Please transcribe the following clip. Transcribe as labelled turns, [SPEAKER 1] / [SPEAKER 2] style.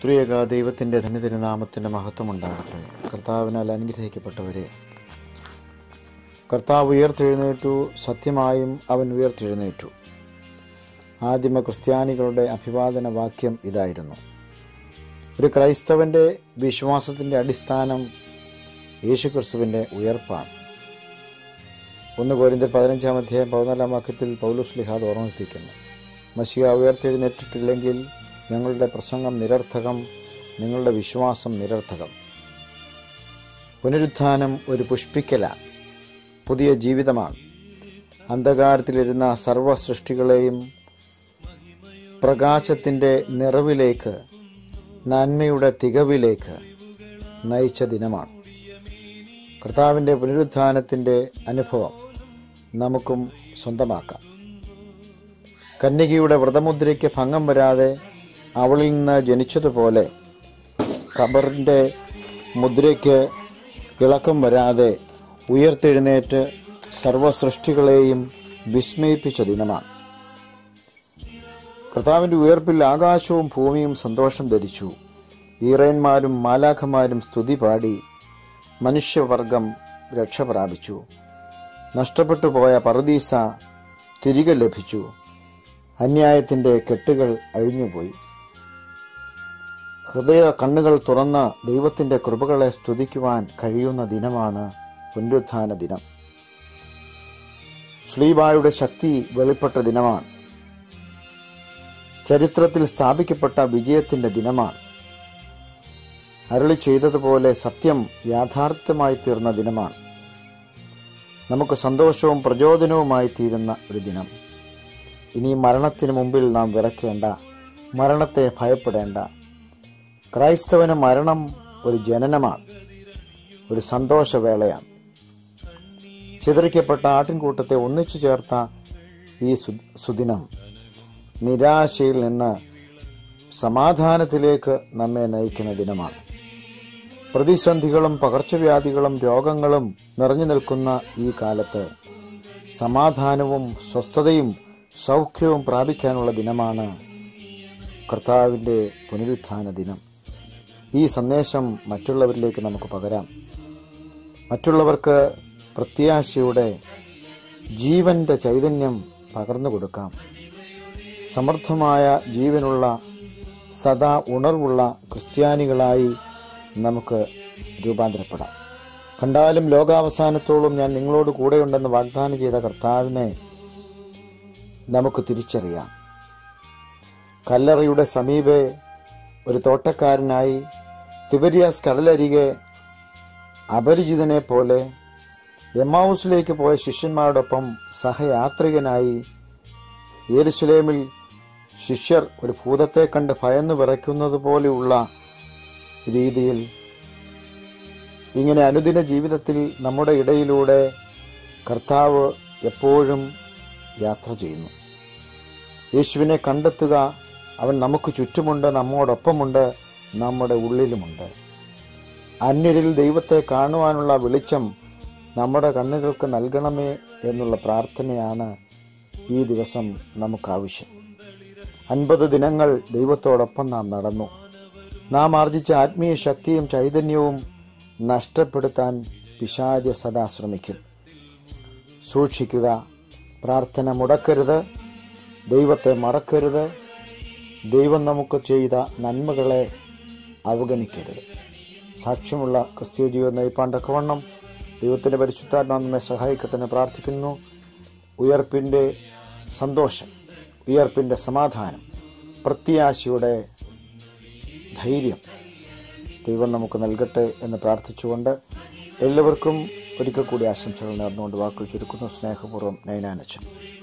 [SPEAKER 1] ത്രിയേക ദൈവത്തിൻ്റെ ധന്യതിരുനാമത്തിൻ്റെ മഹത്വം ഉണ്ടാകട്ടെ കർത്താവിനാൽ അനുഗ്രഹിക്കപ്പെട്ടവരെ കർത്താവ് ഉയർത്തെഴുന്നേറ്റു സത്യമായും അവൻ ഉയർത്തെഴുന്നേറ്റു ആദിമ ക്രിസ്ത്യാനികളുടെ അഭിവാദന വാക്യം ഇതായിരുന്നു ഒരു ക്രൈസ്തവൻ്റെ വിശ്വാസത്തിൻ്റെ അടിസ്ഥാനം യേശുക്രിസ്തുവിൻ്റെ ഉയർപ്പാണ് ഒന്ന് കോരിന്തിൽ പതിനഞ്ചാം അധ്യായം പതിനാലാം വാക്യത്തിൽ പൗലുസ് ലിഹാദ് ഓർമ്മിപ്പിക്കുന്നു മഷിയ ഉയർത്തെഴുന്നേറ്റിട്ടില്ലെങ്കിൽ ഞങ്ങളുടെ പ്രസംഗം നിരർത്ഥകം നിങ്ങളുടെ വിശ്വാസം നിരർത്ഥകം പുനരുത്ഥാനം ഒരു പുഷ്പിക്കലാണ് പുതിയ ജീവിതമാണ് അന്ധകാരത്തിലിരുന്ന സർവ സൃഷ്ടികളെയും പ്രകാശത്തിൻ്റെ നിറവിലേക്ക് നന്മയുടെ തികവിലേക്ക് നയിച്ച ദിനമാണ് കർത്താവിൻ്റെ പുനരുത്ഥാനത്തിൻ്റെ അനുഭവം നമുക്കും സ്വന്തമാക്കാം കന്യകയുടെ വ്രതമുദ്രയ്ക്ക് ഭംഗം വരാതെ അവളിൽ നിന്ന് ജനിച്ചതുപോലെ ഖബറിൻ്റെ മുദ്രയ്ക്ക് ഇളക്കം വരാതെ ഉയർത്തെഴുന്നേറ്റ് സർവസൃഷ്ടികളെയും വിസ്മയിപ്പിച്ച ദിനമാണ് കർത്താവിൻ്റെ ഉയർപ്പിൽ ആകാശവും ഭൂമിയും സന്തോഷം ധരിച്ചു ഈറയന്മാരും മാലാഖമാരും സ്തുതി പാടി മനുഷ്യവർഗം രക്ഷ പ്രാപിച്ചു നഷ്ടപ്പെട്ടു പോയ പറുദീസ തിരികെ ലഭിച്ചു അന്യായത്തിൻ്റെ കെട്ടുകൾ അഴിഞ്ഞുപോയി ഹൃദയ കണ്ണുകൾ തുറന്ന് ദൈവത്തിൻ്റെ കൃപകളെ സ്തുതിക്കുവാൻ കഴിയുന്ന ദിനമാണ് പുനരുത്ഥാന ദിനം ശ്ലീബായുടെ ശക്തി വെളിപ്പെട്ട ദിനമാണ് ചരിത്രത്തിൽ സ്ഥാപിക്കപ്പെട്ട വിജയത്തിന്റെ ദിനമാണ് അരളി ചെയ്തതുപോലെ സത്യം യാഥാർത്ഥ്യമായി തീർന്ന ദിനമാണ് നമുക്ക് സന്തോഷവും പ്രചോദനവുമായി തീരുന്ന ഒരു ദിനം ഇനി മരണത്തിന് മുമ്പിൽ നാം വിറയ്ക്കേണ്ട മരണത്തെ ഭയപ്പെടേണ്ട ക്രൈസ്തവന് മരണം ഒരു ജനനമാണ് ഒരു സന്തോഷവേളയാണ് ചിതറിക്കപ്പെട്ട ആട്ടിൻകൂട്ടത്തെ ഒന്നിച്ചു ചേർത്ത ഈ സു- സുദിനം നിരാശയിൽ നിന്ന് സമാധാനത്തിലേക്ക് നമ്മെ നയിക്കുന്ന ദിനമാണ് പ്രതിസന്ധികളും പകർച്ചവ്യാധികളും രോഗങ്ങളും നിറഞ്ഞു നിൽക്കുന്ന ഈ കാലത്ത് സമാധാനവും സ്വസ്ഥതയും സൗഖ്യവും പ്രാപിക്കാനുള്ള ദിനമാണ് കർത്താവിൻ്റെ പുനരുത്ഥാന ദിനം ഈ സന്ദേശം മറ്റുള്ളവരിലേക്ക് നമുക്ക് പകരാം മറ്റുള്ളവർക്ക് പ്രത്യാശയുടെ ജീവന്റെ ചൈതന്യം പകർന്നു കൊടുക്കാം സമർത്ഥമായ ജീവനുള്ള സദാ ഉണർവുള്ള ക്രിസ്ത്യാനികളായി നമുക്ക് രൂപാന്തരപ്പെടാം കണ്ടാലും ലോകാവസാനത്തോളം ഞാൻ നിങ്ങളോട് കൂടെയുണ്ടെന്ന് വാഗ്ദാനം ചെയ്ത കർത്താവിനെ നമുക്ക് തിരിച്ചറിയാം കല്ലറയുടെ സമീപെ ഒരു തോട്ടക്കാരനായി തിബരിയാസ് കടലരികെ അപരിചിതനെ പോലെ എമ്മാവൂസിലേക്ക് പോയ ശിഷ്യന്മാരോടൊപ്പം സഹയാത്രികനായി യേരുശലേമിൽ ശിഷ്യർ ഒരു ഭൂതത്തെ കണ്ട് ഭയന്നു വിറയ്ക്കുന്നത് പോലെയുള്ള രീതിയിൽ ഇങ്ങനെ അനുദിന ജീവിതത്തിൽ നമ്മുടെ ഇടയിലൂടെ കർത്താവ് എപ്പോഴും യാത്ര ചെയ്യുന്നു യേശുവിനെ കണ്ടെത്തുക അവൻ നമുക്ക് ചുറ്റുമുണ്ട് നമ്മോടൊപ്പമുണ്ട് നമ്മുടെ ഉള്ളിലുമുണ്ട് അന്യരിൽ ദൈവത്തെ കാണുവാനുള്ള വെളിച്ചം നമ്മുടെ കണ്ണുകൾക്ക് നൽകണമേ എന്നുള്ള പ്രാർത്ഥനയാണ് ഈ ദിവസം നമുക്കാവശ്യം അൻപത് ദിനങ്ങൾ ദൈവത്തോടൊപ്പം നാം നടന്നു നാം ആർജിച്ച ആത്മീയ ശക്തിയും ചൈതന്യവും നഷ്ടപ്പെടുത്താൻ പിശാജ് സദാ ശ്രമിക്കും സൂക്ഷിക്കുക പ്രാർത്ഥന മുടക്കരുത് ദൈവത്തെ മറക്കരുത് ദൈവം നമുക്ക് ചെയ്ത നന്മകളെ അവഗണിക്കരുത് സാക്ഷ്യമുള്ള ക്രിസ്തീയ ജീവിതം നയിപ്പാൻ തക്കവണ്ണം ദൈവത്തിൻ്റെ പരിശുദ്ധാത്മാവ് നമ്മെ സഹായിക്കട്ടെ എന്ന് പ്രാർത്ഥിക്കുന്നു ഉയർപ്പിൻ്റെ സന്തോഷം ഉയർപ്പിൻ്റെ സമാധാനം പ്രത്യാശയുടെ ധൈര്യം ദൈവം നമുക്ക് നൽകട്ടെ എന്ന് പ്രാർത്ഥിച്ചുകൊണ്ട് എല്ലാവർക്കും ഒരിക്കൽ കൂടി ആശംസകൾ നേർന്നുകൊണ്ട് വാക്കുകൾ ചുരുക്കുന്നു സ്നേഹപൂർവ്വം നയനാനച്ചൻ